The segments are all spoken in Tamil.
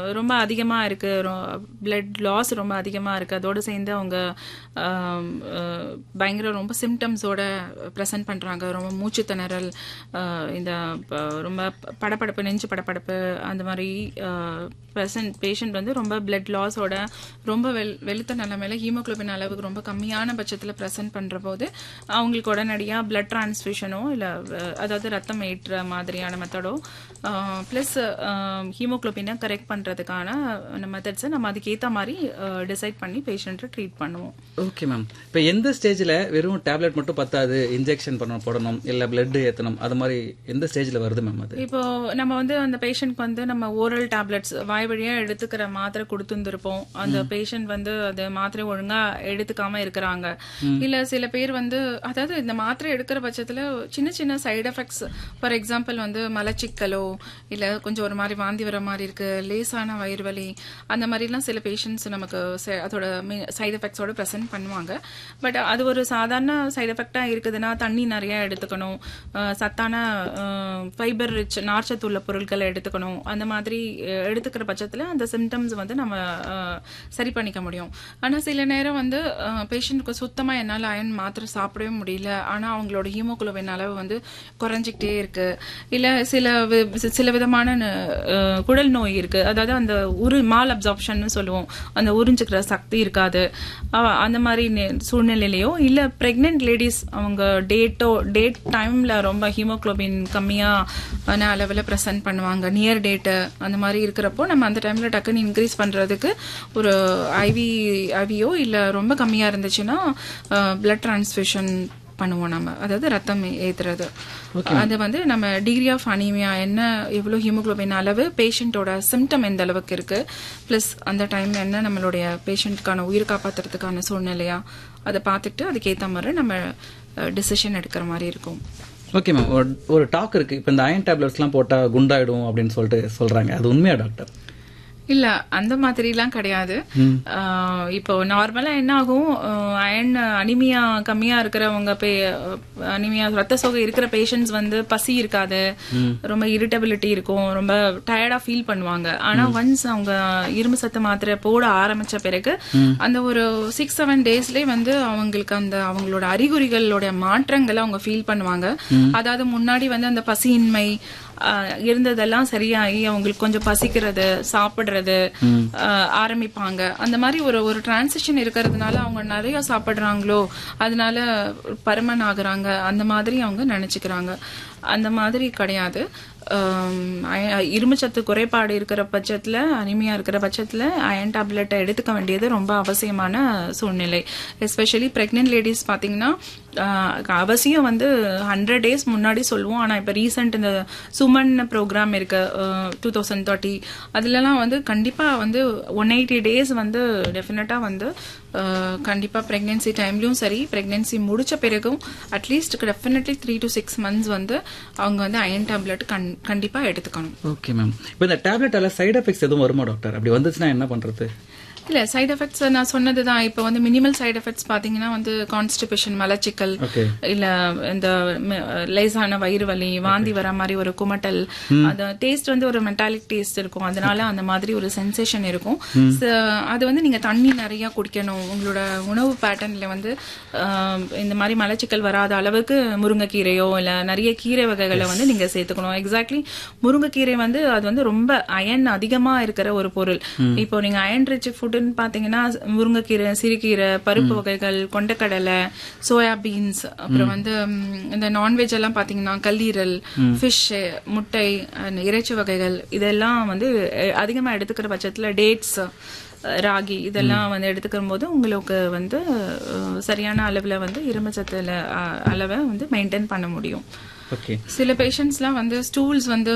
ரொம்ப அதிகமா இருக்கு பிளட் லாஸ் ரொம்ப அதிகமா இருக்கு அதோட சேர்ந்து அவங்க ஆம், அஹ், பயங்கர ரொம்ப சிம்டம்ஸோட ப்ரெசென்ட் பண்றாங்க ரொம்ப மூச்சு திணறல் அஹ், இந்த ப- ரொம்ப படபடப்பு நெஞ்சு படபடப்பு அந்த மாதிரி ப்ரெசன்ட் பேஷண்ட் வந்து ரொம்ப பிளட் லாஸோட ரொம்ப வெள் வெளுத்த நிலைமையில ஹீமோகுளோபின் அளவுக்கு ரொம்ப கம்மியான பட்சத்தில் ப்ரெசென்ட் பண்ற போது அவங்களுக்கு உடனடியாக பிளட் டிரான்ஸ்ஃபியூஷனோ இல்லை அதாவது ரத்தம் ஏற்ற மாதிரியான மெத்தடோ ப்ளஸ் ஹீமோகுளோபினை கரெக்ட் பண்ணுறதுக்கான மெத்தட்ஸை நம்ம அதுக்கேற்ற மாதிரி டிசைட் பண்ணி பேஷண்ட்டை ட்ரீட் பண்ணுவோம் ஓகே மேம் இப்போ எந்த ஸ்டேஜில் வெறும் டேப்லெட் மட்டும் பத்தாது இன்ஜெக்ஷன் பண்ண போடணும் இல்லை பிளட் ஏற்றணும் அது மாதிரி எந்த ஸ்டேஜில் வருது மேம் அது இப்போ நம்ம வந்து அந்த பேஷண்ட்க்கு வந்து நம்ம ஓரல் டேப்லெட்ஸ் வாய் வழியா எடுத்துக்கிற மாத்திரை கொடுத்துருந்துருப்போம் அந்த பேஷண்ட் வந்து அது மாத்திரை ஒழுங்கா எடுத்துக்காம இருக்கிறாங்க இல்ல சில பேர் வந்து அதாவது இந்த மாத்திரை எடுக்கிற பட்சத்துல சின்ன சின்ன சைடு எஃபெக்ட்ஸ் ஃபார் எக்ஸாம்பிள் வந்து மலச்சிக்கலோ இல்ல கொஞ்சம் ஒரு மாதிரி வாந்தி வர மாதிரி இருக்கு லேசான வயிறு வலி அந்த மாதிரிலாம் சில பேஷண்ட்ஸ் நமக்கு செ- அதோட சைடு எஃபெக்ட்ஸோட ப்ரெசென்ட் பண்ணுவாங்க பட் அது ஒரு சாதாரண சைடு எஃபெக்டா இருக்குதுன்னா தண்ணி நிறைய எடுத்துக்கணும் அஹ் சத்தான ஃபைபர் ரிச் நார்ச்சத்துள்ள பொருட்களை எடுத்துக்கணும் அந்த மாதிரி அஹ், எடுத்துக்கிற பட்சத்தில் அந்த சிம்டம்ஸ் வந்து நம்ம அஹ், சரி பண்ணிக்க முடியும் ஆனால் சில நேரம் வந்து பேஷண்ட்டுக்கு சுத்தமாக என்னால் அயன் மாத்திரை சாப்பிடவே முடியல ஆனால் அவங்களோட ஹீமோகுளோபின் அளவு வந்து குறைஞ்சிக்கிட்டே இருக்கு இல்லை சில வி- சில விதமான அஹ், குடல் நோய் இருக்கு அதாவது அந்த உரு மால் அப்சார்ப்ஷன் சொல்லுவோம் அந்த உறிஞ்சுக்கிற சக்தி இருக்காது அஹ், அந்த மாதிரி நே- சூழ்நிலையிலையோ இல்ல பிரெக்னென்ட் லேடிஸ் அவங்க டேட்டோ டேட் டைம்ல ரொம்ப ஹீமோகுளோபின் கம்மியான அளவில் ப்ரெசென்ட் பண்ணுவாங்க நியர் டேட்டு அந்த மாதிரி இருக்கிறப்போ நம்ம அந்த டைம்ல டக்குன்னு இன்க்ரீஸ் பண்றதுக்கு ஒரு ஐவி ஐவியோ இல்ல ரொம்ப கம்மியா இருந்துச்சுன்னா பிளட் டிரான்ஸ்ஃபியூஷன் பண்ணுவோம் நம்ம அதாவது ரத்தம் ஏத்துறது அது வந்து நம்ம டிகிரி ஆஃப் அனீமியா என்ன எவ்வளவு ஹீமோகுளோபின் அளவு பேஷண்ட்டோட சிம்டம் எந்த அளவுக்கு இருக்கு ப்ளஸ் அந்த டைம் என்ன நம்மளுடைய பேஷண்ட்கான உயிர் காப்பாத்துறதுக்கான சூழ்நிலையா அதை பார்த்துட்டு அதுக்கேற்ற மாதிரி நம்ம டிசிஷன் எடுக்கிற மாதிரி இருக்கும் ஓகே மேம் ஒரு டாக் இருக்கு இப்போ இந்த அயன் டேப்லெட்ஸ்லாம் போட்டால் குண்டாயிடும் அப்படின்னு சொல்லிட்டு சொல்றாங்க அது உண்மையா டாக்டர் இல்ல அந்த மாதிரிலாம் கிடையாது ஆஹ் இப்போ நார்மலா என்ன ஆகும் அயன் அனிமியா கம்மியா இருக்கிறவங்க அனிமியா ரத்த சோகை இருக்கிற பேஷண்ட்ஸ் வந்து பசி இருக்காது ரொம்ப இரிட்டபிலிட்டி இருக்கும் ரொம்ப டயர்டா ஃபீல் பண்ணுவாங்க ஆனா ஒன்ஸ் அவங்க இரும்பு சத்து மாத்திரை போட ஆரம்பிச்ச பிறகு அந்த ஒரு சிக்ஸ் செவன் டேஸ்லயே வந்து அவங்களுக்கு அந்த அவங்களோட அறிகுறிகளோட மாற்றங்களை அவங்க ஃபீல் பண்ணுவாங்க அதாவது முன்னாடி வந்து அந்த பசியின்மை ஆஹ் இருந்ததெல்லாம் சரியாகி அவங்களுக்கு கொஞ்சம் பசிக்கிறது சாப்பிடுறது ஆஹ் ஆரம்பிப்பாங்க அந்த மாதிரி ஒரு ஒரு டிரான்சிஷன் இருக்கிறதுனால அவங்க நிறைய சாப்பிடுறாங்களோ அதனால பருமன் ஆகுறாங்க அந்த மாதிரி அவங்க நினைச்சுக்கிறாங்க அந்த மாதிரி கிடையாது ஆம், அய- இரும்புச்சத்து குறைபாடு இருக்கிற பட்சத்துல அனிமியா இருக்கிற பட்சத்துல அயன் டேப்லெட்டை எடுத்துக்க வேண்டியது ரொம்ப அவசியமான சூழ்நிலை எஸ்பெஷலி பிரெக்னென்ட் லேடிஸ் பாத்தீங்கன்னா ஆஹ், அவசியம் வந்து ஹண்ட்ரட் டேஸ் முன்னாடி சொல்லுவோம் ஆனா இப்ப ரீசெண்ட் இந்த சுமன் ப்ரோக்ராம் இருக்கு டூ தௌசண்ட் தேர்ட்டி அதுலலாம் வந்து கண்டிப்பா வந்து ஒன் எயிட்டி டேஸ் வந்து டெஃபினட்டா வந்து ஆஹ், கண்டிப்பா பிரெக்னன்சி டைம்லயும் சரி பிரெக்னன்சி முடிச்ச பிறகும் at least definitely three to six months வந்து அவங்க வந்து அயன் டேப்லெட் கண் கண்டிப்பா எடுத்துக்கணும் ஓகே மேம் இப்போ இந்த டேப்லெட்டால சைடு எஃபெக்ட்ஸ் எதுவும் வருமா டாக்டர் அப்படி வந்துச்சுன்னா என்ன பண்றது இல்ல சைடு எஃபெக்ட்ஸ் நான் சொன்னதுதான் இப்போ வந்து மினிமல் சைடு எஃபெக்ட்ஸ் பாத்தீங்கன்னா வந்து கான்ஸ்டிபேஷன் மலச்சிக்கல் ஓகே இல்ல இந்த ம- லேசான வயிறு வலி வாந்தி வர மாதிரி ஒரு குமட்டல் அந்த டேஸ்ட் வந்து ஒரு மெட்டாலிக் டேஸ்ட் இருக்கும் அதனால அந்த மாதிரி ஒரு சென்சேஷன் இருக்கும் So, அது வந்து நீங்க தண்ணி நிறைய குடிக்கணும் உங்களோட உணவு பேட்டர்ன்ல வந்து ஆஹ், இந்த மாதிரி மலச்சிக்கல் வராத அளவுக்கு முருங்கைக்கீரையோ இல்ல நிறைய கீரை வகைகளை வந்து நீங்க சேர்த்துக்கணும் எக்ஸாக்ட்லி முருங்கைக்கீரை வந்து அது வந்து ரொம்ப அயன் அதிகமா இருக்கிற ஒரு பொருள் இப்போ நீங்க அயன் ரிச் ஃபுட்னு பாத்தீங்கன்னா முருங்கைக்கீரை சிறுகீரை பருப்பு வகைகள் கொண்டக்கடலை சோயா பீன்ஸ் அப்புறம் வந்து ம், இந்த நான்வெஜ் எல்லாம் பாத்தீங்கன்னா கல்லீரல் ஃபிஷ் முட்டை and இறைச்சி வகைகள் இதெல்லாம் வந்து அஹ், அதிகமா எடுத்துக்கிற பட்சத்துல டேட்ஸ் ராகி இதெல்லாம் வந்து எடுத்துக்கிற போது உங்களுக்கு வந்து அஹ், சரியான அளவுல வந்து இரும்புச்சத்துல அஹ், அளவை வந்து மெயின்டைன் பண்ண முடியும் ஓகே சில பேஷண்ட்ஸ்லாம் வந்து ஸ்டூல்ஸ் வந்து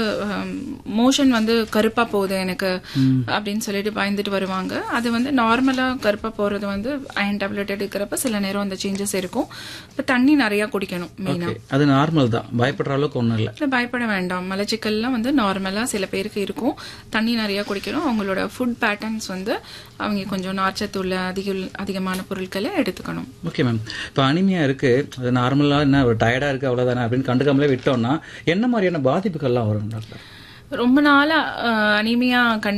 மோஷன் வந்து கருப்பா போகுது எனக்கு அப்படின்னு சொல்லிட்டு பயந்துட்டு வருவாங்க அது வந்து நார்மலா கருப்பா போறது வந்து அயன் டேப்லெட் எடுக்கிறப்ப சில நேரம் அந்த சேஞ்சஸ் இருக்கும் இப்ப தண்ணி நிறைய குடிக்கணும் மெயினா ஓகே அது நார்மல் தான் பயப்படுற அளவுக்கு ஒன்றும் இல்லை இல்ல பயப்பட வேண்டாம் மலச்சிக்கல்லாம் வந்து நார்மலா சில பேருக்கு இருக்கும் தண்ணி நிறைய குடிக்கணும் அவங்களோட ஃபுட் பேட்டர்ன்ஸ் வந்து அவங்க கொஞ்சம் நார்ச்சத்து உள்ள அதிக அதிகமான பொருட்களை எடுத்துக்கணும் ஓகே மேம் இப்போ அனிமியா இருக்கு அது நார்மலாக என்ன டயர்டாக இருக்கு அவ்வளோதானே அப்படின்னு கண்டுக்காமலே விட்டோம்னா என்ன மாதிரியான பாதிப்புகள்லாம் வரும் டாக்டர் ரொம்ப நாளா அனிமியா